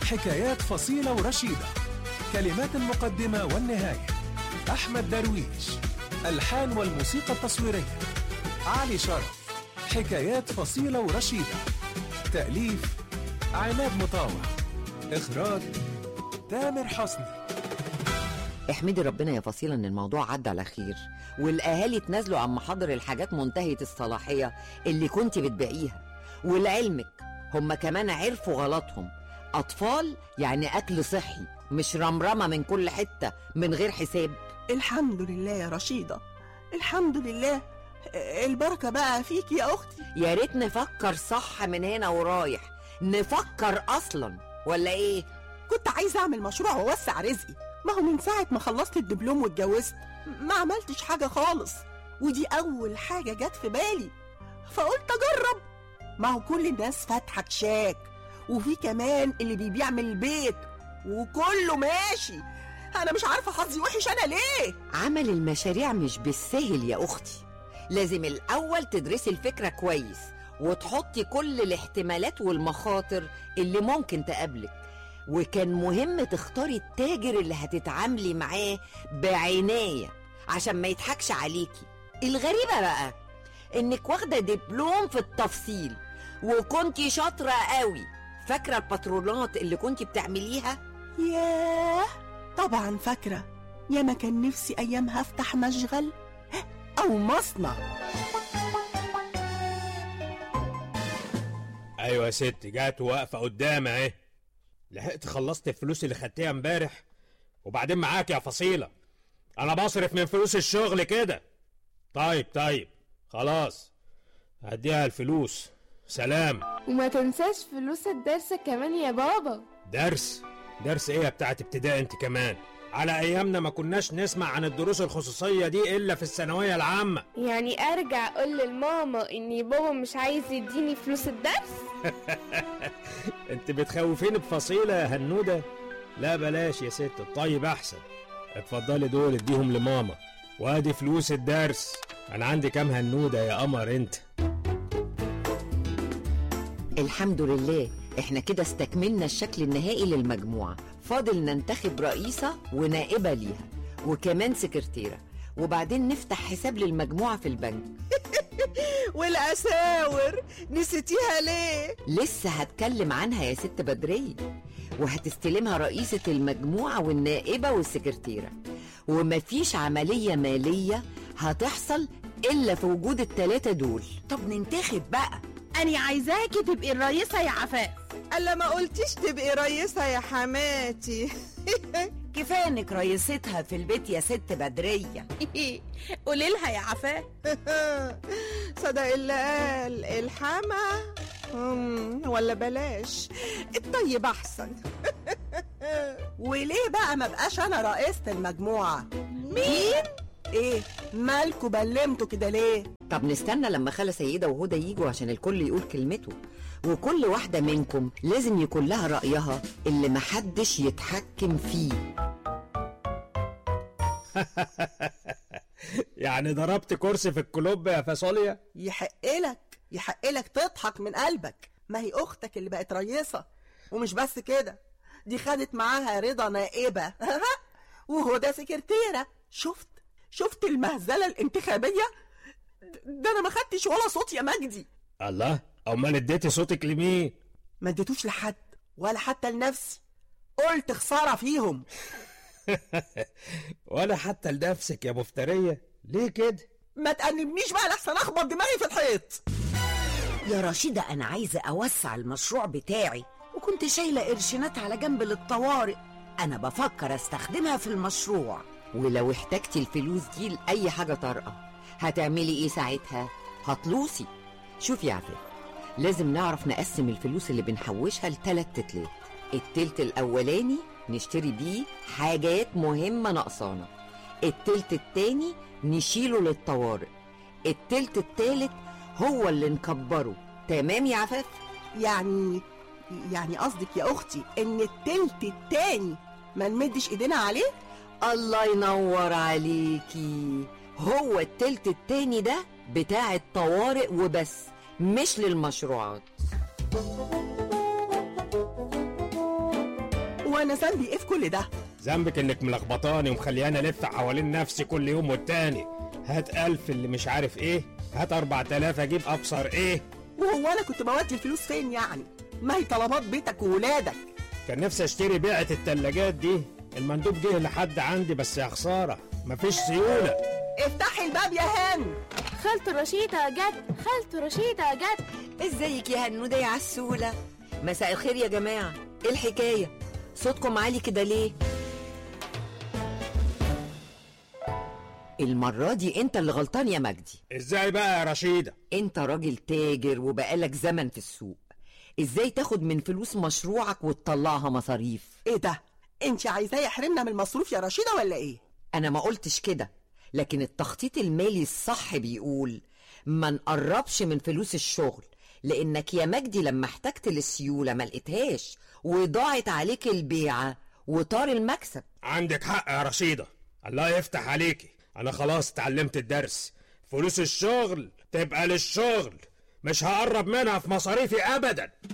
حكايات فصيلة ورشيدة كلمات المقدمة والنهاية أحمد درويش الحان والموسيقى التصويرية علي شرف حكايات فصيلة ورشيدة تأليف عماد مطاوع إخراج تامر حسني احمدي ربنا يا فصيلة ان الموضوع عدى على خير والاهالي تنازلوا عن محاضر الحاجات منتهية الصلاحية اللي كنت بتبيعيها ولعلمك هم كمان عرفوا غلطهم اطفال يعني اكل صحي مش رمرمة من كل حتة من غير حساب الحمد لله يا رشيدة الحمد لله البركة بقى فيك يا أختي يا ريت نفكر صح من هنا ورايح نفكر اصلا ولا ايه كنت عايزة أعمل مشروع وأوسع رزقي ما هو من ساعة ما خلصت الدبلوم واتجوزت ما عملتش حاجة خالص ودي أول حاجة جت في بالي فقلت أجرب ما هو كل الناس فاتحة كشاك وفي كمان اللي بيبيع من البيت وكله ماشي أنا مش عارفة حظي وحش أنا ليه عمل المشاريع مش بالسهل يا اختي لازم الاول تدرسي الفكرة كويس وتحطي كل الاحتمالات والمخاطر اللي ممكن تقابلك وكان مهم تختاري التاجر اللي هتتعاملي معاه بعناية عشان ما يضحكش عليكي الغريبة بقى انك واخدة دبلوم في التفصيل وكنتي شاطرة قوي فاكرة الباترونات اللي كنتي بتعمليها ياه طبعا فاكرة يا ما كان نفسي أيامها أفتح مشغل أو مصنع ايوه يا ست جات واقفه قدام اهي لحقت خلصت الفلوس اللي خدتيها امبارح وبعدين معاك يا فصيله انا بصرف من فلوس الشغل كده طيب طيب خلاص هديها الفلوس سلام وما تنساش فلوس الدرس كمان يا بابا درس درس ايه يا بتاعت ابتدائي انت كمان على ايامنا ما كناش نسمع عن الدروس الخصوصيه دي الا في الثانويه العامه يعني ارجع اقول للماما ان بابا مش عايز يديني فلوس الدرس انت بتخوفيني بفصيله يا هنوده لا بلاش يا ست الطيب احسن اتفضلي دول اديهم لماما وادي فلوس الدرس انا عندي كام هنوده يا قمر انت الحمد لله احنا كده استكملنا الشكل النهائي للمجموعة فاضل ننتخب رئيسة ونائبة ليها وكمان سكرتيرة وبعدين نفتح حساب للمجموعة في البنك والأساور نسيتيها ليه؟ لسه هتكلم عنها يا ست بدرية وهتستلمها رئيسة المجموعة والنائبة والسكرتيرة ومفيش عملية مالية هتحصل إلا في وجود التلاتة دول طب ننتخب بقى أنا عايزاكي تبقي الرئيسة يا عفاف ألا ما قلتيش تبقي رئيسة يا حماتي كفاية إنك رئيستها في البيت يا ست بدرية قولي لها يا عفاف صدق اللي قال الحما مم، ولا بلاش الطيب أحسن وليه بقى ما بقاش أنا رئيسة المجموعة؟ مين؟ إيه؟ مالكوا بلمتوا كده ليه؟ طب نستنى لما خالة سيدة وهدى يجوا عشان الكل يقول كلمته وكل واحدة منكم لازم يكون لها رأيها اللي محدش يتحكم فيه يعني ضربت كرسي في الكلوب يا فاصوليا يحق لك يحق لك تضحك من قلبك ما هي أختك اللي بقت رئيسة ومش بس كده دي خدت معاها رضا نائبة وهدى سكرتيرة شفت شفت المهزلة الانتخابية ده أنا ما خدتش ولا صوت يا مجدي الله امال اديتي صوتك لمين ما اديتوش لحد ولا حتى لنفسي قلت خسارة فيهم ولا حتى لنفسك يا مفتريه ليه كده ما تأنبنيش بقى لحسن أخبط دماغي في الحيط يا رشيدة أنا عايزة أوسع المشروع بتاعي وكنت شايلة قرشينات على جنب للطوارئ أنا بفكر أستخدمها في المشروع ولو احتجتي الفلوس دي لأي حاجة طارئة هتعملي ايه ساعتها؟ هتلوصي شوفي يا عفاف لازم نعرف نقسم الفلوس اللي بنحوشها لتلات تلات التلت الأولاني نشتري بيه حاجات مهمة ناقصانا التلت التاني نشيله للطوارئ التلت التالت هو اللي نكبره تمام يا عفاف؟ يعني يعني قصدك يا أختي إن التلت التاني ما نمدش إيدينا عليه؟ الله ينور عليكي هو التلت التاني ده بتاع الطوارئ وبس مش للمشروعات وانا ذنبي ايه في كل ده ذنبك انك ملخبطاني ومخلياني الف حوالين نفسي كل يوم والتاني هات ألف اللي مش عارف ايه هات أربعة آلاف اجيب ابصر ايه وهو انا كنت بودي الفلوس فين يعني ما هي طلبات بيتك وولادك كان نفسي اشتري بيعة التلاجات دي المندوب جه لحد عندي بس يا خسارة مفيش سيولة افتحي الباب يا هان خالته رشيدة جت خالته رشيدة جت ازيك يا هنودة يا عسولة مساء الخير يا جماعة ايه الحكاية صوتكم عالي كده ليه المرة دي انت اللي غلطان يا مجدي ازاي بقى يا رشيدة انت راجل تاجر وبقالك زمن في السوق ازاي تاخد من فلوس مشروعك وتطلعها مصاريف ايه ده انت عايزاه يحرمنا من المصروف يا رشيدة ولا ايه انا ما قلتش كده لكن التخطيط المالي الصح بيقول ما نقربش من فلوس الشغل لانك يا مجدي لما احتجت للسيولة ما لقيتهاش وضاعت عليك البيعة وطار المكسب عندك حق يا رشيدة الله يفتح عليكي انا خلاص اتعلمت الدرس فلوس الشغل تبقى للشغل مش هقرب منها في مصاريفي ابدا